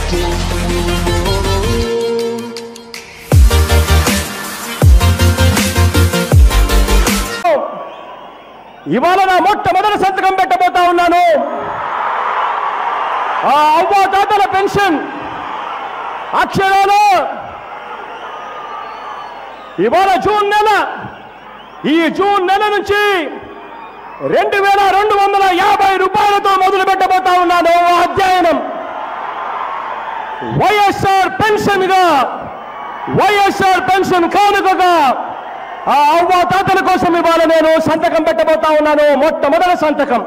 ఇవాళ నా మొట్టమొదటి సంతకం పెట్టబోతా ఉన్నాను ఆ అవ్వ తాతల పెన్షన్ అక్షరాలు ఇవాళ జూన్ నెల ఈ జూన్ నెల నుంచి రెండు వేల రెండు వందల యాభై రూపాయలతో మొదలు పెట్టబోతా ఉన్నాను ఆ అధ్యయనం వైఎస్ఆర్ పెన్షన్ గా వైఎస్ఆర్ పెన్షన్ కానుకగా ఆ అవ్వ తాతల కోసం ఇవాళ నేను సంతకం పెట్టబోతా ఉన్నాను మొట్టమొదటి సంతకం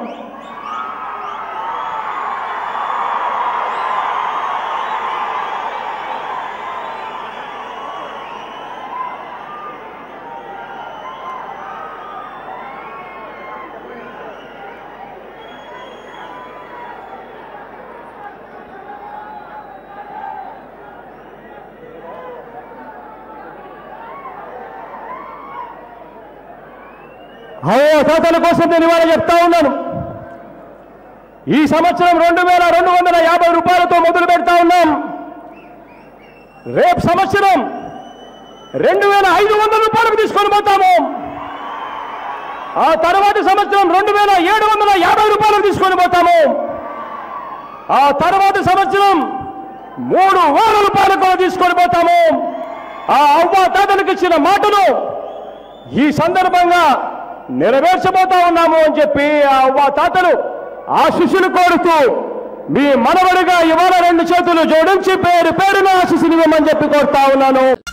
అవ్వ తాతల కోసం నేను ఇవాళ చెప్తా ఉన్నాను ఈ సంవత్సరం రెండు వేల రెండు వందల యాభై రూపాయలతో మొదలు పెడతా ఉన్నాం రేపు సంవత్సరం రెండు వేల ఐదు వందల రూపాయలకు తీసుకొని పోతాము ఆ తర్వాత సంవత్సరం రెండు వేల ఏడు వందల యాభై రూపాయలకు తీసుకొని పోతాము ఆ తర్వాత సంవత్సరం మూడు వేల రూపాయలకు తీసుకొని పోతాము ఆ అవ్వ తాతలకు ఇచ్చిన మాటను ఈ సందర్భంగా నెరవేర్చబోతా ఉన్నాము అని చెప్పి ఆ అవ్వ తాతలు ఆశిస్సులు కోరుతూ మీ మనవడిగా ఇవాళ రెండు చేతులు జోడించి పేరు పేరున ఆశిస్సులు ఇవ్వమని చెప్పి కోరుతా ఉన్నాను